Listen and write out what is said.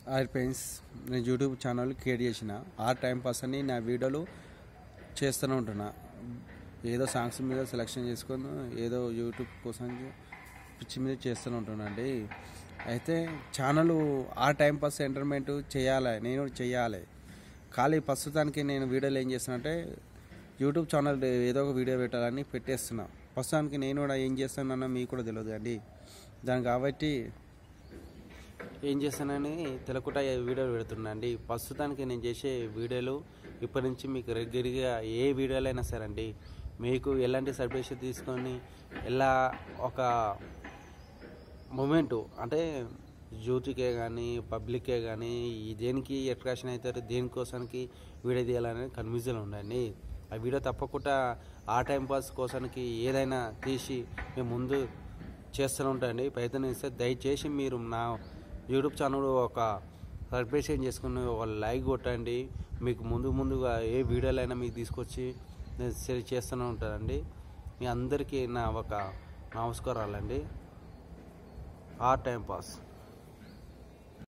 hi friends నేను YouTube channel create చేసిన ఆ టైం పాస్ అని నా వీడియోలు చేస్తూనే ఉంటున్నా ఏదో సాంగ్స్ మీద సెలెక్షన్ చేసుకొని ఏదో యూట్యూబ్ కోసం పిచ్చి మీద చేస్తూనే ఉంటున్నా అండి అయితే ఛానల్ ఆ టైం పాస్ ఎంటర్టైన్మెంట్ చేయాలి నేను చేయాలి ఖాళీ ప్రస్తుతానికి నేను వీడియోలు ఏం చేస్తానంటే యూట్యూబ్ ఛానల్ ఏదో ఒక వీడియో పెట్టాలని పెట్టేస్తున్నా ప్రస్తుతానికి నేను కూడా ఏం చేస్తానన్నా మీకు కూడా తెలియదు అండి దాని కాబట్టి ఏం చేస్తానని తెలకుట వీడియోలు పెడుతున్నా అండి ప్రస్తుతానికి నేను చేసే వీడియోలు ఇప్పటి నుంచి మీకు రెగ్యులర్గా ఏ వీడియోలు అయినా సరే అండి మీకు ఎలాంటి సర్టిఫికేషన్ తీసుకొని ఎలా ఒక మూమెంట్ అంటే యూత్కే కానీ పబ్లిక్కే కానీ ఈ దేనికి అట్రాక్షన్ అవుతారు దేనికోసానికి వీడియో తీయాలని కన్ఫ్యూజన్ ఉండండి ఆ వీడియో తప్పకుండా ఆ టైం పాస్ కోసానికి ఏదైనా తీసి మేము ముందు చేస్తూనే ఉంటాయండి ప్రయత్నిస్తే దయచేసి మీరు నా యూట్యూబ్ ఛానల్ ఒక సబ్స్క్రిప్షన్ చేసుకుని ఒక లైక్ కొట్టండి మీకు ముందు ముందుగా ఏ వీడియోలైనా మీకు తీసుకొచ్చి నేను షేర్ చేస్తూనే ఉంటానండి మీ అందరికీ నా ఒక నమస్కారాలండి ఆ టైం పాస్